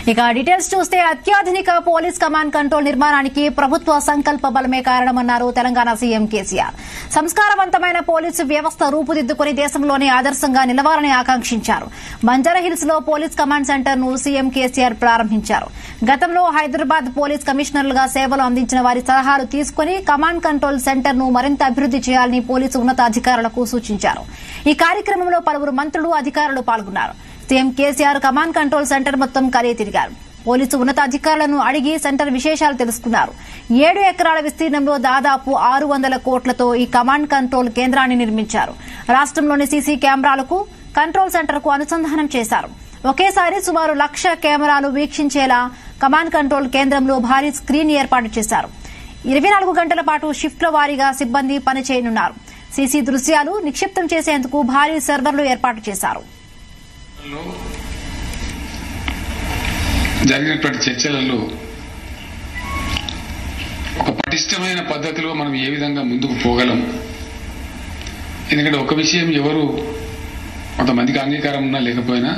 ఇక డీటెయిల్స్ చూస్తే అత్యాధునిక పోలీస్ కమాండ్ కంట్రోల్ నిర్మాణానికి ప్రభుత్వ సంకల్ప బలమే కారణమన్నారు తెలంగాణ సీఎం కేసీఆర్ సంస్కారవంతమైన పోలీసు వ్యవస్థ రూపుదిద్దుకుని దేశంలోనే ఆదర్శంగా నిలవాలని ఆకాంక్షించారు బంజారాహిల్స్ లో పోలీస్ కమాండ్ సెంటర్ ను సీఎం కేసీఆర్ ప్రారంభించారు గతంలో హైదరాబాద్ పోలీస్ కమిషనర్లుగా సేవలు అందించిన వారి సలహాలు తీసుకుని కమాండ్ కంట్రోల్ సెంటర్ ను మరింత అభివృద్ది చేయాలని పోలీసు ఉన్నతాధికారులకు సూచించారు ఈ కార్యక్రమంలో పలువురు మంత్రులు అధికారులు పాల్గొన్నారు CM KCR command control center మొత్తం కలిగి తిరిగారు పోలీసు ఉన్నతాధికారులను అడిగి సెంటర్ విశేషాలు తెలుసుకున్నారు ఏడు ఎకరాల విస్తీర్ణంలో దాదాపు ఆరు వందల కోట్లతో ఈ కమాండ్ కంట్రోల్ కేంద్రాన్ని నిర్మించారు రాష్ట్రంలోని సీసీ కెమెరాలకు కంట్రోల్ సెంటర్కు అనుసంధానం చేశారు ఒకేసారి సుమారు లక్ష కెమెరాలు వీక్షించేలా కమాండ్ కంట్రోల్ కేంద్రంలో భారీ స్క్రీన్ ఏర్పాటు చేశారు ఇరవై నాలుగు గంటల పాటు షిఫ్ట్ల వారీగా సిబ్బంది పనిచేయనున్నారు సీసీ దృశ్యాలు నిక్షిప్తం చేసేందుకు భారీ సర్వర్లు ఏర్పాటు చేశారు లో జరిగినటువంటి చర్చలలో ఒక పటిష్టమైన పద్ధతిలో మనం ఏ విధంగా ముందుకు పోగలం ఎందుకంటే ఒక విషయం ఎవరు కొంతమందికి అంగీకారం ఉన్నా లేకపోయినా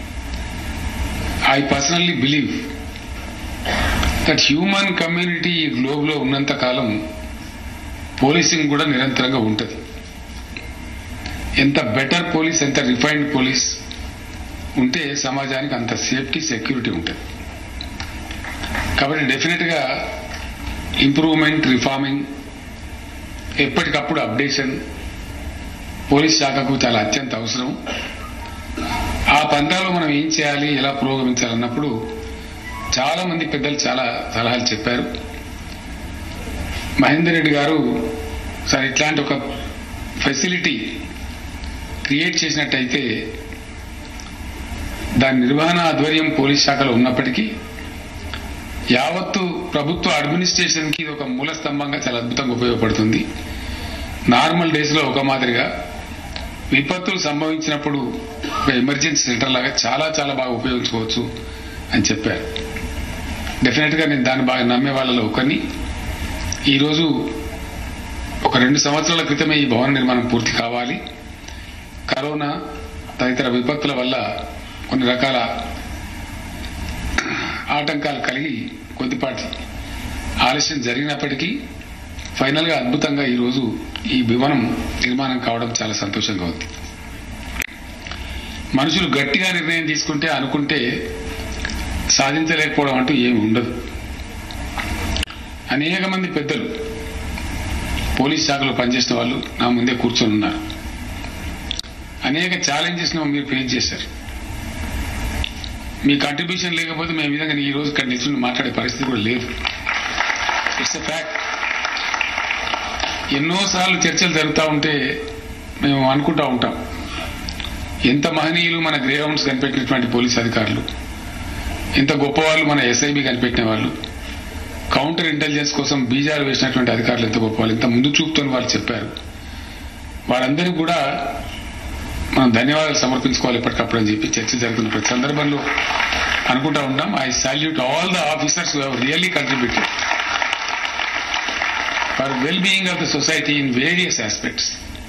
I personally believe that human community ఈ గ్లోబ్లో ఉన్నంత కాలం పోలీసింగ్ కూడా నిరంతరంగా ఉంటుంది ఎంత బెటర్ పోలీస్ ఎంత రిఫైన్డ్ పోలీస్ ఉంటే సమాజానికి అంత సేఫ్టీ సెక్యూరిటీ ఉంటుంది కాబట్టి డెఫినెట్గా ఇంప్రూవ్మెంట్ రిఫార్మింగ్ ఎప్పటికప్పుడు అప్డేషన్ పోలీస్ శాఖకు చాలా అత్యంత అవసరం ఆ పంతాలో మనం ఏం చేయాలి ఎలా పురోగమించాలన్నప్పుడు చాలా మంది పెద్దలు చాలా సలహాలు చెప్పారు మహేందర్ రెడ్డి గారు సార్ ఇట్లాంటి ఒక ఫెసిలిటీ క్రియేట్ చేసినట్టయితే దాని నిర్వహణ ఆధ్వర్యం పోలీస్ శాఖలో ఉన్నప్పటికీ యావత్తు ప్రభుత్వ అడ్మినిస్ట్రేషన్ కి ఇది ఒక మూల స్తంభంగా చాలా అద్భుతంగా ఉపయోగపడుతుంది నార్మల్ డేస్ లో ఒక మాదిరిగా విపత్తులు సంభవించినప్పుడు ఒక ఎమర్జెన్సీ సెంటర్ లాగా చాలా చాలా బాగా ఉపయోగించుకోవచ్చు అని చెప్పారు డెఫినెట్ గా నేను దాన్ని బాగా నమ్మే వాళ్ళలో ఒకరిని ఈరోజు ఒక రెండు సంవత్సరాల క్రితమే ఈ భవన నిర్మాణం పూర్తి కావాలి కరోనా తదితర విపత్తుల వల్ల కొన్ని రకాల ఆటంకాలు కలిగి కొద్దిపాటి ఆలస్యం జరిగినప్పటికీ ఫైనల్ గా అద్భుతంగా ఈరోజు ఈ భవనం నిర్మాణం కావడం చాలా సంతోషంగా ఉంది మనుషులు గట్టిగా నిర్ణయం తీసుకుంటే అనుకుంటే సాధించలేకపోవడం అంటూ ఏమి ఉండదు అనేక మంది పెద్దలు పోలీస్ శాఖలో పనిచేసిన వాళ్ళు నా ముందే కూర్చొని ఉన్నారు అనేక ఛాలెంజెస్ మీరు ఫేస్ చేశారు మీ కంట్రిబ్యూషన్ లేకపోతే మేము ఈ విధంగా ఈ రోజు ఇక్కడ నిల్చుని మాట్లాడే పరిస్థితి కూడా లేదు ఇట్స్ ఎ ఫ్యాక్ట్ ఎన్నోసార్లు చర్చలు జరుగుతూ ఉంటే మేము అనుకుంటా ఉంటాం ఎంత మహనీయులు మన గ్రే హౌండ్స్ కనిపెట్టినటువంటి పోలీస్ అధికారులు ఎంత గొప్పవాళ్ళు మన ఎస్ఐబి కనిపెట్టిన వాళ్ళు కౌంటర్ ఇంటెలిజెన్స్ కోసం బీజాలు వేసినటువంటి అధికారులు ఎంత గొప్పవాళ్ళు ఎంత ముందు చూపుతోని వాళ్ళు చెప్పారు వారందరికీ కూడా మనం ధన్యవాదాలు సమర్పించుకోవాలి ఎప్పటికప్పుడు అని చెప్పి చర్చ జరుగుతున్న ప్రతి సందర్భంలో అనుకుంటా ఉంటాం I salute all the officers really contributed for well being of the society in various aspects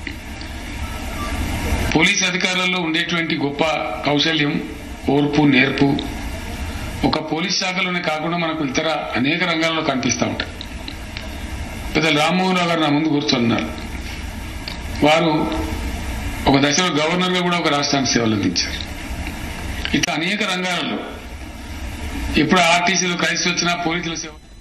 police అధికారులలో ఉండేటువంటి గొప్ప కౌశల్యం ఓర్పు నేర్పు ఒక పోలీస్ శాఖలోనే కాకుండా మనకు ఇతర అనేక రంగాల్లో కనిపిస్తూ ఉంటాయి పెద్ద రామ్మోహన్ రావు గారు నా ముందు కూర్చొన్నారు వారు ఒక దశలో గవర్నర్ గా కూడా ఒక రాష్ట్రానికి సేవలు అందించారు ఇట్లా అనేక రంగాలలో ఎప్పుడు ఆర్టీసీలో క్రైస్తవ వచ్చినా పోలీసుల సేవ